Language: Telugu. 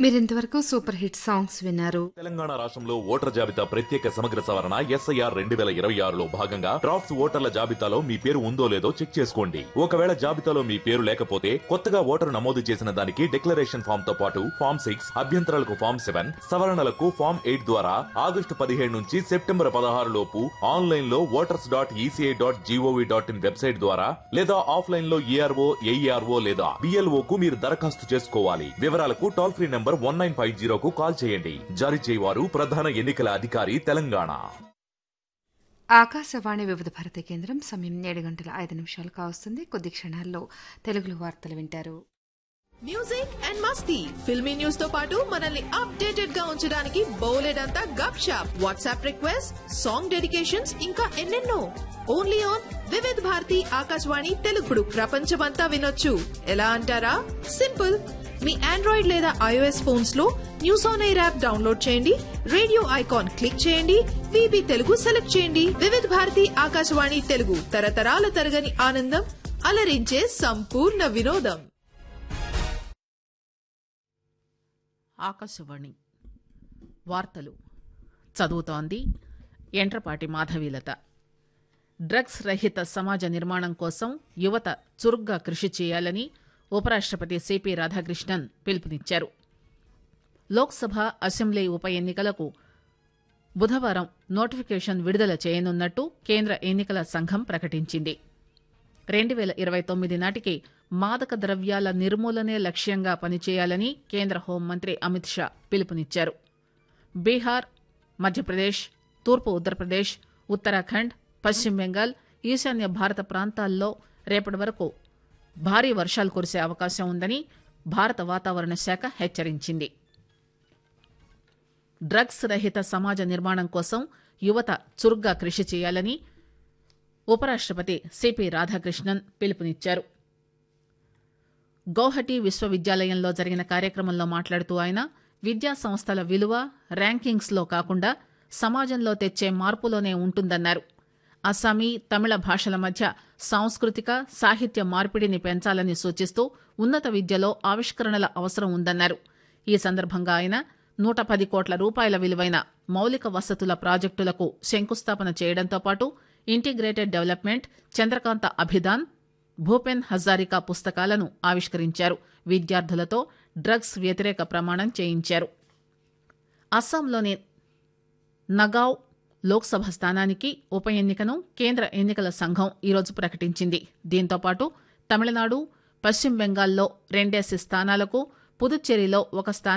మీరింతవరకు సూపర్ హిట్ సాంగ్స్ విన్నారు తెలంగాణ రాష్ట్రంలో ఓటర్ జాబితా ప్రత్యేక సమగ్ర సవరణ ఎస్ఐఆర్ రెండు వేల ఇరవై ఆరులో భాగంగా డ్రాఫ్ట్స్ ఓటర్ల జాబితాలో మీ పేరు ఉందో లేదో చెక్ చేసుకోండి ఒకవేళ జాబితాలో మీ పేరు లేకపోతే కొత్తగా ఓటరు నమోదు చేసిన దానికి డిక్లరేషన్ ఫామ్ తో పాటు ఫామ్ సిక్స్ అభ్యంతరాలకు ఫామ్ సెవెన్ సవరణలకు ఫామ్ ఎయిట్ ద్వారా ఆగస్టు పదిహేడు నుంచి సెప్టెంబర్ పదహారు లోపు ఆన్లైన్ లో voters dot ECI dot gov dot in website ద్వారా లేదా ఆఫ్లైన్ లో ఏఆర్ఓ ఏఈఆర్ఓ లేదా బిఎల్ఓ కు మీరు దరఖాస్తు చేసుకోవాలి వివరాలకు toll free number one nine five జీరోకు కాల్ చేయండి జారీ చేయవారు ప్రధాన ఎన్నికల అధికారి తెలంగాణ ఆకాశవాణి వివిధ భారతి కేంద్రం సమయం ఏడు గంటల ఐదు నిమిషాలు కావస్తుంది కొద్ది క్షణాల్లో తెలుగులో వార్తలు వింటారు మ్యూజిక్ అండ్ మస్తీ ఫిల్మీ న్యూస్ తో పాటు మనల్ని అప్డేటెడ్ గా ఉంచడానికి బౌలెడంతా గప్ షాప్ వాట్సాప్ రిక్వెస్ట్ సాంగ్ డెడికేషన్స్ ఇంకా ఎన్నెన్నో ఓన్లీ ఆన్ వివిధ్ భారతి ఆకాశవాణి తెలుగుడు ప్రపంచమంతా వినొచ్చు ఎలా అంటారా సింపుల్ మీ ఆండ్రాయిడ్ లేదా ఐఓఎస్ ఫోన్స్ లో news on air app download చేయండి రేడియో ఐకాన్ క్లిక్ చేయండి విబి తెలుగు సెలెక్ట్ చేయండి వివిధ భారతి ఆకాశవాణి తెలుగు తరతరాల తరగని ఆనందం అలరించే సంపూర్ణ వినోదం ఆకాశవాణి వార్తలు చదువుతోంది ఎంట్రపాటి మాధవీలత డ్రగ్స్ రహిత సమాజ నిర్మాణం కోసం యువత చురుగ్గా కృషి చేయాలని ఉపరాష్టపతి సిపి రాధాకృష్ణన్ పిలుపునిచ్చారు లోక్సభ అసెంబ్లీ ఉప ఎన్నికలకు బుధవారం నోటిఫికేషన్ విడుదల చేయనున్నట్టు కేంద్ర ఎన్నికల సంఘం ప్రకటించింది రెండు వేల ఇరవై తొమ్మిది నాటికి మాదక ద్రవ్యాల నిర్మూలనే లక్ష్యంగా పనిచేయాలని కేంద్ర హోంమంత్రి అమిత్ షా పిలుపునిచ్చారు బీహార్ మధ్యప్రదేశ్ తూర్పు ఉత్తరప్రదేశ్ ఉత్తరాఖండ్ పశ్చిమ బెంగాల్ ఈశాన్య భారత ప్రాంతాల్లో రేపటి వరకు భారీ వర్షాలు కురిసే అవకాశం ఉందని భారత వాతావరణ శాఖ హెచ్చరించింది డ్రగ్స్ రహిత సమాజ నిర్మాణం కోసం యువత చురుగ్గా కృషి చేయాలని ఉపరాష్టపతి సిపి రాధాకృష్ణన్ పిలుపునిచ్చారు గౌహటి విశ్వవిద్యాలయంలో జరిగిన కార్యక్రమంలో మాట్లాడుతూ ఆయన విద్యా సంస్థల విలువ ర్యాంకింగ్స్లో కాకుండా సమాజంలో తెచ్చే మార్పులోనే ఉంటుందన్నారు అస్సామీ తమిళ భాషల మధ్య సాంస్కృతిక సాహిత్య మార్పిడిని పెంచాలని సూచిస్తూ ఉన్నత విద్యలో ఆవిష్కరణల అవసరం ఉందన్నారు ఈ సందర్భంగా ఆయన నూట పది కోట్ల రూపాయల విలువైన మౌలిక వసతుల ప్రాజెక్టులకు శంకుస్థాపన చేయడంతో పాటు ఇంటిగ్రేటెడ్ డెవలప్మెంట్ చంద్రకాంత అభిదాన్ భూపెన్ హజారికా పుస్తకాలను ఆవిష్కరించారు విద్యార్థులతో డ్రగ్స్ వ్యతిరేక ప్రమాణం చేయించారు అస్సాంలోని నగావ్ లోక్సభ స్థానానికి ఉప ఎన్నికను కేంద్ర ఎన్నికల సంఘం ఈరోజు ప్రకటించింది దీంతో పాటు తమిళనాడు పశ్చిమ బెంగాల్లో రెండేసి స్థానాలకు పుదుచ్చేరిలో ఒక స్థానం